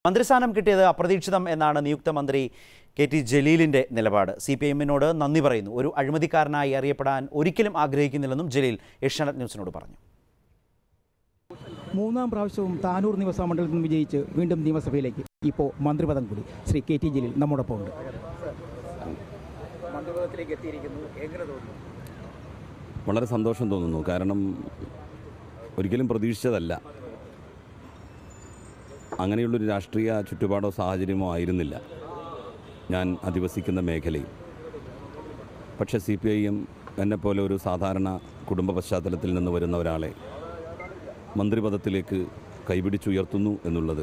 മന്ത്രിസ്ഥാനം കിട്ടിയത് അപ്രതീക്ഷിതം എന്നാണ് നിയുക്ത മന്ത്രി കെ ടി ജലീലിൻ്റെ നിലപാട് സി പി എമ്മിനോട് നന്ദി പറയുന്നു ഒരു അഴിമതിക്കാരനായി അറിയപ്പെടാൻ ഒരിക്കലും ആഗ്രഹിക്കുന്നില്ലെന്നും ജലീൽ ഏഷ്യാനെറ്റ് ന്യൂസിനോട് പറഞ്ഞു മൂന്നാം പ്രാവശ്യവും താനൂർ നിയമസഭാ മണ്ഡലത്തിൽ നിന്ന് വിജയിച്ച് വീണ്ടും നിയമസഭയിലേക്ക് ഇപ്പോൾ മന്ത്രിപദം കൂടി ശ്രീ കെ ടി ജലീൽ നമ്മോടൊപ്പം ഉണ്ട് മന്ത്രിപദത്തിലേക്ക് എത്തിയിരിക്കുന്നു എങ്ങനെ തോന്നുന്നു വളരെ സന്തോഷം തോന്നുന്നു കാരണം ഒരിക്കലും പ്രതീക്ഷിച്ചതല്ല അങ്ങനെയുള്ളൊരു രാഷ്ട്രീയ ചുറ്റുപാടോ സാഹചര്യമോ ആയിരുന്നില്ല ഞാൻ അധിവസിക്കുന്ന മേഖലയിൽ പക്ഷേ സി പി ഐ എം എന്നെപ്പോലെ ഒരു സാധാരണ കുടുംബ പശ്ചാത്തലത്തിൽ നിന്ന് വരുന്ന ഒരാളെ മന്ത്രിപദത്തിലേക്ക് കൈപിടിച്ചുയർത്തുന്നു എന്നുള്ളത്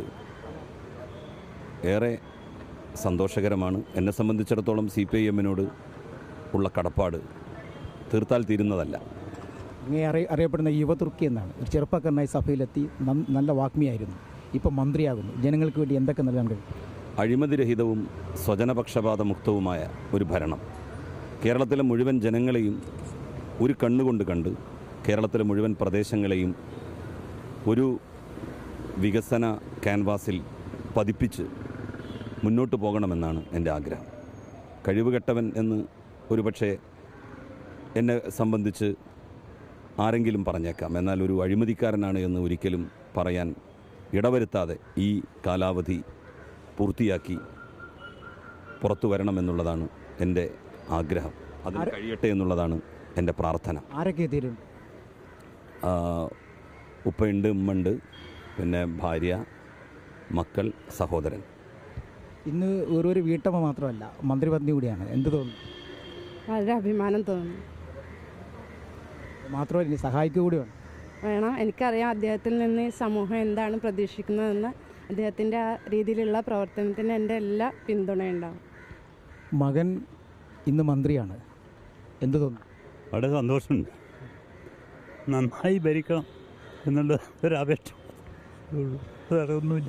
ഏറെ സന്തോഷകരമാണ് എന്നെ സംബന്ധിച്ചിടത്തോളം സി പി ഐ എമ്മിനോട് ഉള്ള കടപ്പാട് തീർത്താൽ തീരുന്നതല്ല അങ്ങേ അറി അറിയപ്പെടുന്ന യുവതുർക്കി എന്നാണ് ഒരു ചെറുപ്പക്കാരനായി സഭയിലെത്തി നം- നല്ല വാഗ്മിയായിരുന്നു ഇപ്പം മന്ത്രിയാകുന്നു ജനങ്ങൾക്ക് വേണ്ടി എന്തൊക്കെ നൽകാൻ കഴിയും അഴിമതിരഹിതവും സ്വജനപക്ഷപാതമുക്തവുമായ ഒരു ഭരണം കേരളത്തിലെ മുഴുവൻ ജനങ്ങളെയും ഒരു കണ്ണുകൊണ്ട് കണ്ട് കേരളത്തിലെ മുഴുവൻ പ്രദേശങ്ങളെയും ഒരു വികസന ക്യാൻവാസിൽ പതിപ്പിച്ച് മുന്നോട്ട് പോകണമെന്നാണ് എൻ്റെ ആഗ്രഹം കഴിവുകെട്ടവൻ എന്ന് ഒരുപക്ഷെ എന്നെ സംബന്ധിച്ച് ആരെങ്കിലും പറഞ്ഞേക്കാം എന്നാൽ ഒരു അഴിമതിക്കാരനാണ് എന്ന് ഒരിക്കലും പറയാൻ ഇടവരുത്താതെ ഈ കാലാവധി പൂർത്തിയാക്കി പുറത്തു വരണമെന്നുള്ളതാണ് എൻ്റെ ആഗ്രഹം അത് കഴിയട്ടെ എന്നുള്ളതാണ് എൻ്റെ പ്രാർത്ഥന ആരൊക്കെ എത്തിയിട്ടുണ്ട് ആ, ഉപ്പയുണ്ട് ഉമ്മയുണ്ട് പിന്നെ ഭാര്യ മക്കൾ സഹോദരൻ ഇന്ന് ഒരു വീട്ടമ്മ മാത്രമല്ല മന്ത്രിപത്നി കൂടിയാണ് എന്ത് തോന്നുന്നു വളരെ അഭിമാനം തോന്നുന്നു മാത്രമല്ല ഇനി സഹായിക്കുക കൂടി വേണം വേണം എനിക്കറിയാം അദ്ദേഹത്തിൽ നിന്ന് ഈ സമൂഹം എന്താണ് പ്രതീക്ഷിക്കുന്നതെന്ന് അദ്ദേഹത്തിൻ്റെ ആ രീതിയിലുള്ള പ്രവർത്തനത്തിന് എൻ്റെ എല്ലാ പിന്തുണയുണ്ടാവും മകൻ ഇന്ന് മന്ത്രിയാണ് എന്ത് തോന്നുന്നു വളരെ സന്തോഷമുണ്ട് നന്നായി ഭരിക്കണം എന്നുള്ള ഒരപേക്ഷ ഉള്ളൂ വേറെ ഒന്നുമില്ല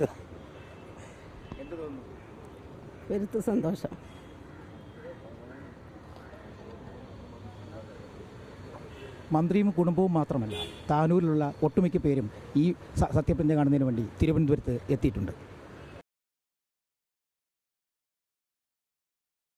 വരുത്ത സന്തോഷം മന്ത്രിയും കുടുംബവും മാത്രമല്ല താനൂരിലുള്ള ഒട്ടുമിക്ക പേരും ഈ സ- സത്യപ്രതിജ്ഞ കാണുന്നതിന് വേണ്ടി തിരുവനന്തപുരത്ത് എത്തിയിട്ടുണ്ട്